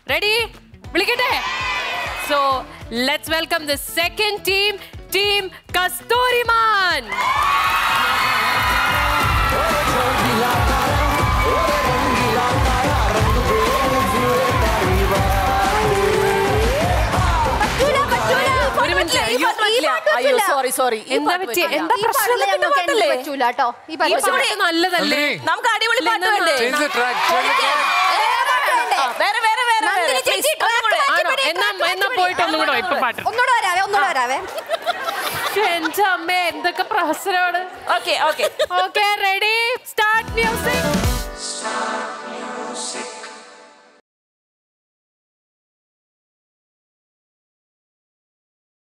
Ready വിളിക്കട്ടെ so let's welcome the second team team Kasthooriman ഒരു minute അയ്യോ അയ്യോ സോറി സോറി എന്താ പറ്റി എന്താ പ്രശ്നം പറ്റൂല കേട്ടോ ഈ പാട്ട് കുറച്ചുകൂടി നല്ലതല്ലേ നമുക്ക് അടിപൊളി പാട്ട് വേണ്ടേ Change the track, change the track. ആ, വേറെ വേറെ വേറെ നന്ദിനി വേറെ. ചേച്ചി, Please, ഒന്നും കൂടെ. ആണോ എന്നാ എന്നാ പോയിട്ട് ഒന്നും കൂടെ ഇപ്പൊ പാട്ട് ഒന്നുകൂടെ വരാവേ ഒന്നുകൂടെ വരാവേ ശ്ശെ, എന്റെ അമ്മ എന്തൊക്കെ പ്രഹസനമാണ് Okay, okay. Okay ready start music